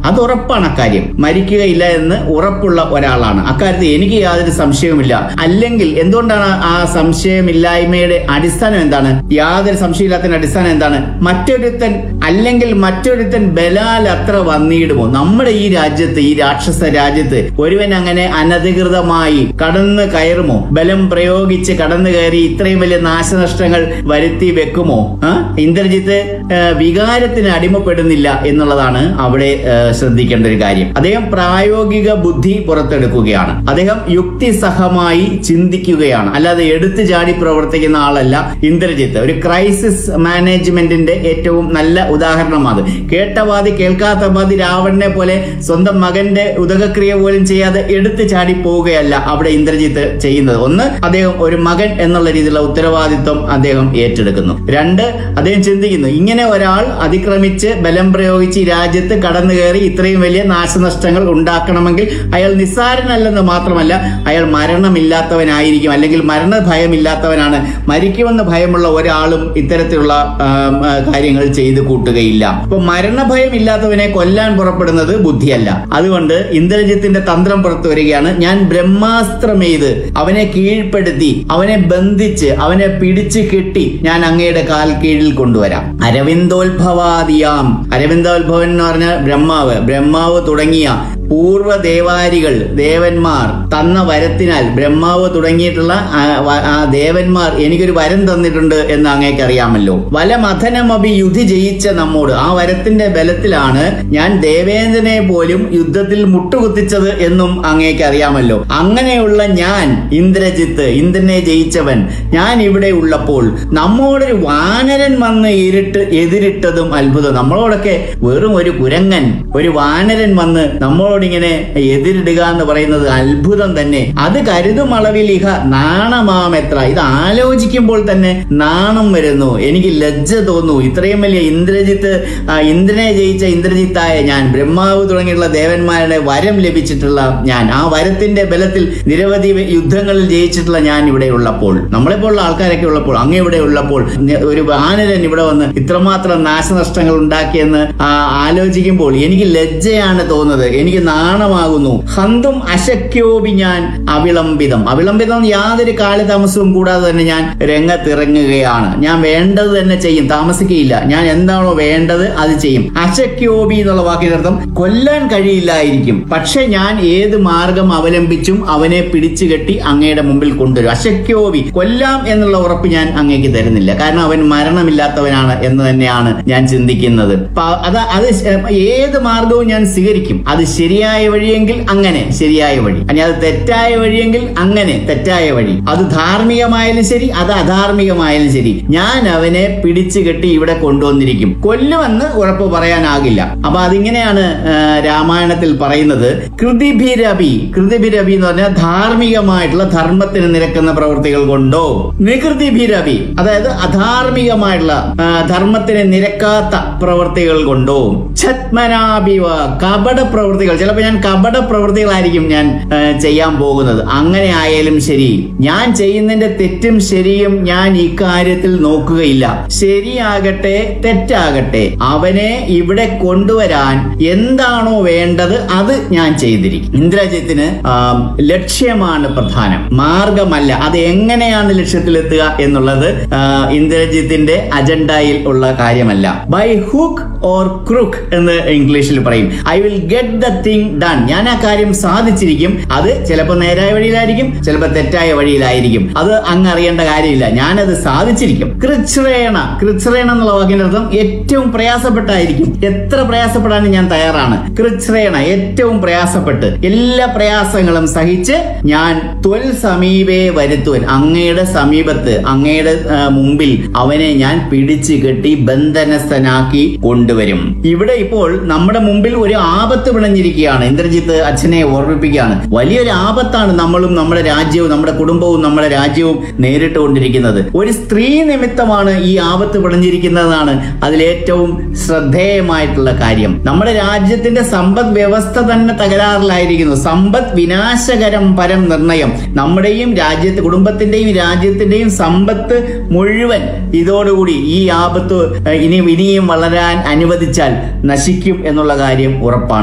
അത് ഉറപ്പാണ് അക്കാര്യം മരിക്കുകയില്ല എന്ന് ഉറപ്പുള്ള ഒരാളാണ് അക്കാര്യത്തിൽ എനിക്ക് യാതൊരു സംശയവുമില്ല അല്ലെങ്കിൽ എന്തുകൊണ്ടാണ് ആ സംശയമില്ലായ്മയുടെ അടിസ്ഥാനം എന്താണ് യാതൊരു സംശയമില്ലാത്തതിന്റെ അടിസ്ഥാനം എന്താണ് മറ്റൊരുത്തൻ അല്ലെങ്കിൽ മറ്റൊരുത്തൻ ബലാൽ അത്ര വന്നിടുമോ നമ്മുടെ ഈ രാജ്യത്ത് ഈ രാക്ഷസ രാജ്യത്ത് ഒരുവൻ അങ്ങനെ അനധികൃതമായി കടന്നു കയറുമോ ബലം പ്രയോഗിച്ച് കടന്നു കയറി ഇത്രയും വലിയ നാശനഷ്ടങ്ങൾ വരുത്തി വെക്കുമോ ആ? ഇന്ദ്രജിത്ത് ആ, വികാരത്തിന് അടിമപ്പെടുന്നില്ല എന്നുള്ളതാണ് അവിടെ ആ, ശ്രദ്ധിക്കേണ്ട ഒരു കാര്യം അദ്ദേഹം പ്രായോഗിക ബുദ്ധി പുറത്തെടുക്കുകയാണ് അദ്ദേഹം യുക്തിസഹമായി ചിന്തിക്കുകയാണ് അല്ലാതെ എടുത്തു ചാടി പ്രവർത്തിക്കുന്ന ആളല്ല ഇന്ദ്രജിത്ത് ഒരു ക്രൈസിസ് മാനേജ്മെന്റിന്റെ ഏറ്റവും നല്ല ഉദാഹരണമാണ് അത് കേട്ടവാദി കേൾക്കാത്ത വാദി രാവണനെ പോലെ സ്വന്തം മകന്റെ ഉദകക്രിയ പോലും ചെയ്യാതെ എടുത്തു ചാടി പോവുകയല്ല അവിടെ ഇന്ദ്രജിത്ത് ചെയ്യുന്നത് ഒന്ന് അദ്ദേഹം ഒരു മകൻ എന്നുള്ള രീതിയിലുള്ള ഉത്തരവാദിത്വം അദ്ദേഹം ഏറ്റെടുക്കുന്നു രണ്ട് അദ്ദേഹം ചിന്തിക്കുന്നു ഇങ്ങനെ ഒരാൾ അതിക്രമിച്ച് ബലം പ്രയോഗിച്ച് ഈ രാജ്യത്ത് കടന്നു കയറി ഇത്രയും വലിയ നാശനഷ്ടങ്ങൾ ഉണ്ടാക്കണമെങ്കിൽ അയാൾ നിസ്സാരനല്ലെന്ന് മാത്രമല്ല അയാൾ മരണമില്ലാത്തവനായിരിക്കും അല്ലെങ്കിൽ മരണ ഭയമില്ലാത്തവനാണ് മരിക്കുമെന്ന് ഭയമുള്ള ഒരാളും ഇത്തരത്തിലുള്ള ആം, ആ, കാര്യങ്ങൾ ചെയ്തു കൂട്ടുകയില്ല അപ്പൊ മരണഭയം ഇല്ലാത്തവനെ കൊല്ലാൻ പുറപ്പെടുന്നത് ബുദ്ധിയല്ല അതുകൊണ്ട് ഇന്ദ്രജിത്തിന്റെ തന്ത്രം പുറത്തു വരികയാണ് ഞാൻ ബ്രഹ്മാസ്ത്രമെയ്ത് അവനെ കീഴ്പ്പെടുത്തി അവനെ ബന്ധിച്ച് അവനെ പിടിച്ചു കെട്ടി ഞാൻ അങ്ങയുടെ കാൽ കീഴിൽ കൊണ്ടുവരാം അരവിന്ദോത്ഭവാദിയാം അരവിന്ദോത്ഭവൻ എന്ന് പറഞ്ഞ ബ്രഹ്മാവ് ബ്രഹ്മാവ് തുടങ്ങിയ പൂർവ്വ ദേവാരികൾ ദേവന്മാർ തന്ന വരത്തിനാൽ ബ്രഹ്മാവ് തുടങ്ങിയിട്ടുള്ള ആ വ- ആ ദേവന്മാർ എനിക്കൊരു വരം തന്നിട്ടുണ്ട് എന്ന് അങ്ങേക്ക് അറിയാമല്ലോ വലമഥനമഭി യുധി ജയിച്ച നമ്മോട് ആ വരത്തിന്റെ ബലത്തിലാണ് ഞാൻ ദേവേന്ദ്രനെ പോലും യുദ്ധത്തിൽ മുട്ടുകുത്തിച്ചത് എന്നും അങ്ങേക്ക് അറിയാമല്ലോ അങ്ങനെയുള്ള ഞാൻ ഇന്ദ്രജിത്ത് ഇന്ദ്രനെ ജയിച്ചവൻ ഞാൻ ഇവിടെ ഉള്ളപ്പോൾ നമ്മോടൊരു വാനരൻ വന്ന് ഇരുട്ട് എതിരിട്ടതും അത്ഭുതം നമ്മളോടൊക്കെ വെറും ഒരു കുരങ്ങൻ ഒരു വാനരൻ വന്ന് നമ്മളോടിങ്ങനെ എതിരിടുക എന്ന് പറയുന്നത് അത്ഭുതം തന്നെ അത് കരുതും അളവിൽ ഇഹ നാണമാമെത്ര ഇത് ആലോചിക്കുമ്പോൾ തന്നെ നാണം വരുന്നു എനിക്ക് ലജ്ജ തോന്നുന്നു ഇത്രയും വലിയ ഇന്ദ്രജിത്ത് ആ, ഇന്ദ്രനെ ജയിച്ച ഇന്ദ്രജിത്തായ ഞാൻ ബ്രഹ്മാവ് തുടങ്ങിയുള്ള ദേവന്മാരുടെ വരം ലഭിച്ചിട്ടുള്ള ഞാൻ ആ വരത്തിന്റെ ബലത്തിൽ നിരവധി യുദ്ധങ്ങളിൽ ജയിച്ചിട്ടുള്ള ഞാൻ ഇവിടെ ഉള്ളപ്പോൾ നമ്മളെപ്പോലുള്ള ആൾക്കാരൊക്കെ ഉള്ളപ്പോൾ അങ്ങ് ഇവിടെ ഉള്ളപ്പോൾ നി- ഒരു വാനരൻ ഇവിടെ വന്ന് ഇത്രമാത്രം നാശനഷ്ടങ്ങൾ ഉണ്ടാക്കിയെന്ന് ആ, ആലോചിക്കുമ്പോൾ എനിക്ക് ലജ്ജയാണ് തോന്നുന്നത് എനിക്ക് നാണമാകുന്നു ഹന്തും അശക്യോപി ഞാൻ അവിളംബിതം അവിളംബിതം യാതൊരു കാലതാമസവും കൂടാതെ തന്നെ ഞാൻ രംഗത്തിറങ്ങുകയാണ് ഞാൻ വേണ്ടത് തന്നെ ചെയ്യും താമസിക്കുകയില്ല ഞാൻ എന്താണോ വേണ്ടത് അത് ചെയ്യും അശക്യോപി എന്നുള്ള വാക്കിന്റെ അർത്ഥം കൊല്ലാൻ കഴിയില്ലായിരിക്കും പക്ഷെ ഞാൻ ഏത് മാർഗം അവലംബിച്ചും അവനെ പിടിച്ചു കെട്ടി അങ്ങയുടെ മുമ്പിൽ കൊണ്ടുവരും അശക്യോപി കൊല്ലാം എന്നുള്ള ഉറപ്പ് ഞാൻ അങ്ങേക്ക് തരുന്നില്ല കാരണം അവൻ മരണമില്ലാത്തവനാണ് എന്ന് തന്നെയാണ് ഞാൻ ചിന്തിക്കുന്നത് പ- അത് അത് ശ- ഏത് മാർഗവും ഞാൻ സ്വീകരിക്കും അത് ശരിയായ വഴിയെങ്കിൽ അങ്ങനെ ശരിയായ വഴി അനി അത് തെറ്റായ വഴിയെങ്കിൽ അങ്ങനെ തെറ്റായ വഴി അത് ധാർമ്മികമായാലും ശരി അത് അധാർമികമായാലും ശരി ഞാൻ അവനെ പിടിച്ചു കെട്ടി ഇവിടെ കൊണ്ടുവന്നിരിക്കും കൊല്ലുമെന്ന് ഉറപ്പ് പറയാനാകില്ല അപ്പൊ അതിങ്ങനെയാണ് ആ, രാമായണത്തിൽ പറയുന്നത് കൃതിഭിരവി കൃതിഭിരവി എന്ന് പറഞ്ഞാൽ ധാർമ്മികമായിട്ടുള്ള ധർമ്മത്തിന് നിരക്കുന്ന പ്രവൃത്തികൾ കൊണ്ടോ നികൃതിഭിരവി അതായത് അധാർമികമായിട്ടുള്ള ആ, ധർമ്മത്തിന് നിരക്കാത്ത പ്രവൃത്തികൾ കൊണ്ടോ ഛത്മനാഭിവ കപട പ്രവൃത്തികൾ ചിലപ്പോൾ ഞാൻ കപട പ്രവൃത്തികളായിരിക്കും ഞാൻ ആ, ചെയ്യാൻ പോകുന്നത് അങ്ങനെ ആയാലും ശരി ഞാൻ ചെയ്യുന്നതിന്റെ തെറ്റും ശരിയും ഞാൻ ഇക്കാര്യത്തിൽ നോക്കുകയില്ല ശരിയാകട്ടെ തെറ്റാകട്ടെ അവനെ ഇവിടെ കൊണ്ടുവരാൻ എന്താണോ വേണ്ടത് അത് ഞാൻ ചെയ്തിരിക്കും ഇന്ദ്രജിത്തിന് ആ, ലക്ഷ്യമാണ് പ്രധാനം മാർഗമല്ല അത് എങ്ങനെയാണ് ലക്ഷ്യത്തിലെത്തുക എന്നുള്ളത് ആ, ഇന്ദ്രജിത്തിന്റെ അജണ്ടയിൽ ഉള്ള കാര്യമല്ല ബൈ ഹുക്ക് ഓർ ക്രുക്ക് എന്ന് ഇംഗ്ലീഷിൽ പറയും I will get the thing done ഞാൻ ആ കാര്യം സാധിച്ചിരിക്കും അത് ചിലപ്പോൾ നേരായ വഴിയിലായിരിക്കും ചിലപ്പോൾ തെറ്റായ വഴിയിലായിരിക്കും അത് അങ്ങ് അറിയേണ്ട കാര്യമില്ല ഞാനത് സാധിച്ചിരിക്കും കൃച്ഛ്രേണ കൃച്ഛ്രേണ എന്നുള്ള വാക്കിന്റെ അർത്ഥം ഏറ്റവും പ്രയാസപ്പെട്ടായിരിക്കും എത്ര പ്രയാസപ്പെടാനും ഞാൻ തയ്യാറാണ് കൃച്ഛ്രേണ ഏറ്റവും പ്രയാസപ്പെട്ട് എല്ലാ പ്രയാസങ്ങളും സഹിച്ച് ഞാൻ ത്വൽ സമീപേ വരുത്തുവൻ അങ്ങയുടെ സമീപത്ത് അങ്ങയുടെ ആ, മുമ്പിൽ അവനെ ഞാൻ പിടിച്ചു കെട്ടി ബന്ധനസ്ഥനാക്കി കൊണ്ടുവരും ഇവിടെ ഇപ്പോൾ നമ്മുടെ മുമ്പിൽ ഒരു ആപത്ത് പിണഞ്ഞിരിക്കുകയാണ് ഇന്ദ്രജിത്ത് അച്ഛനെ ഓർമ്മിപ്പിക്കുകയാണ് വലിയൊരു ആപത്താണ് നമ്മളും നമ്മുടെ രാജ്യവും നമ്മുടെ കുടുംബവും നമ്മുടെ രാജ്യവും നേരിട്ടുകൊണ്ടിരിക്കുന്നത് ഒരു സ്ത്രീ നിമിത്തമാണ് ഈ ആപത്ത് പിണഞ്ഞിരിക്കുന്നതാണ് അതിലേറ്റവും ശ്രദ്ധേയമായിട്ടുള്ള കാര്യം നമ്മുടെ രാജ്യത്തിന്റെ സമ്പദ് വ്യവസ്ഥ തന്നെ തകരാറിലായിരിക്കുന്നു സമ്പദ് വിനാശകരം പരം നിർണയം നമ്മുടെയും രാജ്യത്ത് കുടുംബത്തിന്റെയും രാജ്യത്തിന്റെയും സമ്പത്ത് മുഴുവൻ ഇതോടുകൂടി ഈ ആപത്ത് ഏഹ്, ഇനി ഇനിയും വളരാൻ അനുവദിച്ചാൽ നശിക്കും എന്നുള്ള കാര്യം ഉറപ്പാണ്